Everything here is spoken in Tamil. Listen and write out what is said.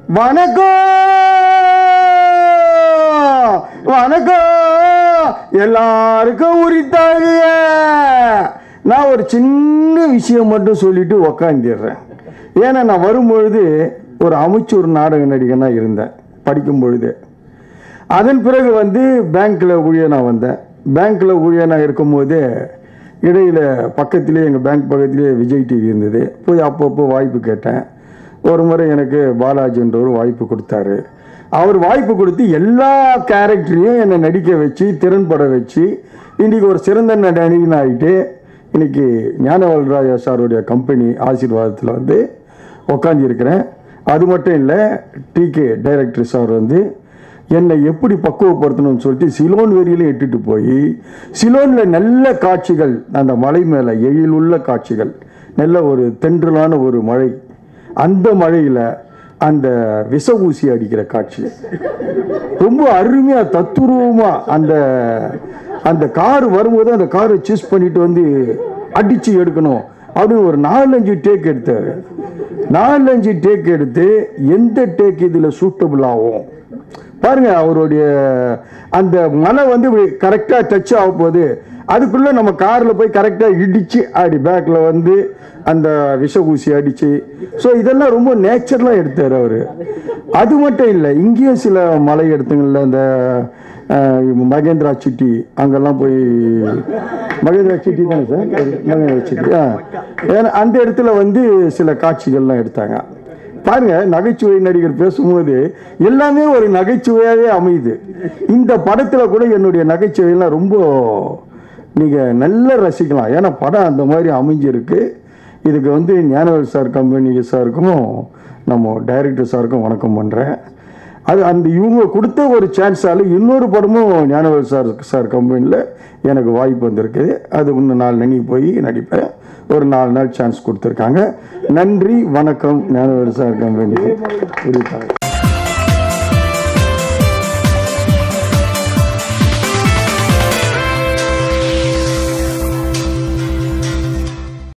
வணக்கம் வணக்கம் எல்லாருக்கும் உரித்தாழிய நான் ஒரு சின்ன விஷயம் மட்டும் சொல்லிட்டு உக்காந்துடுறேன் ஏன்னா நான் வரும்பொழுது ஒரு அமைச்சூர் நாடக நடிகனாக இருந்தேன் படிக்கும் பொழுது அதன் பிறகு வந்து பேங்க்கில் ஊழியனாக வந்தேன் பேங்க்கில் ஊழியனாக இருக்கும்போது இடையில் பக்கத்திலே எங்கள் பேங்க் பக்கத்திலே விஜய் டிவி இருந்தது போய் அப்பப்போ வாய்ப்பு கேட்டேன் ஒரு முறை எனக்கு பாலாஜின்றவர் வாய்ப்பு கொடுத்தாரு அவர் வாய்ப்பு கொடுத்து எல்லா கேரக்டரையும் என்னை நடிக்க வச்சு திறன்பட வச்சு இன்றைக்கி ஒரு சிறந்த நடிகன் ஆகிட்டு இன்னைக்கு ஞானவல்ராஜா சாருடைய கம்பெனி ஆசீர்வாதத்தில் வந்து உக்காந்துருக்கிறேன் அது மட்டும் இல்லை டிகே டைரக்டர் சார் வந்து என்னை எப்படி பக்குவப்படுத்தணும்னு சொல்லிட்டு சிலோன் வெறியில இட்டுட்டு போய் சிலோனில் நல்ல காட்சிகள் அந்த மலை மேலே எழிலுள்ள காட்சிகள் நல்ல ஒரு தென்றலான ஒரு மழை அந்த மழையில் அந்த விச ஊசி அடிக்கிற காட்சி ரொம்ப அருமையா தத்துரூபமா அந்த அந்த கார் வரும்போது அந்த காரை சூஸ் பண்ணிட்டு வந்து அடிச்சு எடுக்கணும் அப்படின்னு ஒரு நாலஞ்சு டேக் எடுத்தாரு நாலஞ்சு டேக் எடுத்து எந்த டேக் இதுல சூட்டபிள் ஆகும் பாருங்க அவருடைய அந்த மலை வந்து கரெக்டாக டச் ஆக போகுது அதுக்குள்ள நம்ம கார்ல போய் கரெக்டாக இடிச்சு அப்படி பேக்ல வந்து அந்த விஷ ஊசி அடிச்சு ஸோ இதெல்லாம் ரொம்ப நேச்சுரலாக எடுத்தார் அவர் அது மட்டும் இல்லை இங்கேயும் சில மலை எடுத்துங்கள்ல இந்த அஹ், மகேந்திரா சிட்டி அங்கெல்லாம் போய் மகேந்திரா சிட்டி தானே சார் மகேந்திரா சிட்டி ஆ ஏன்னா அந்த இடத்துல வந்து சில காட்சிகள்லாம் எடுத்தாங்க பாருங்க நகைச்சுவை நடிகர் பேசும்போது எல்லாமே ஒரு நகைச்சுவையாகவே அமையுது இந்த படத்துல கூட என்னுடைய நகைச்சுவையெல்லாம் ரொம்ப நீங்க நல்லா ரசிக்கலாம் ஏன்னா படம் அந்த மாதிரி அமைஞ்சிருக்கு இதுக்கு வந்து ஞானவேல் சார் கம்பெனி சாருக்கும் நம்ம டைரக்டர் சாருக்கும் வணக்கம் பண்றேன் அது அந்த இவங்க கொடுத்த ஒரு சான்ஸால இன்னொரு படமும் ஞானவேல் சார் சார் கம்பெனியில் எனக்கு வாய்ப்பு வந்திருக்கு அது இன்னும் நாலு நனி போய் நடிப்பேன் ஒரு நாலு நாள் சான்ஸ் கொடுத்துருக்காங்க நன்றி வணக்கம் ஞானவேல் சார் கம்பெனிக்கு புரியுதாங்க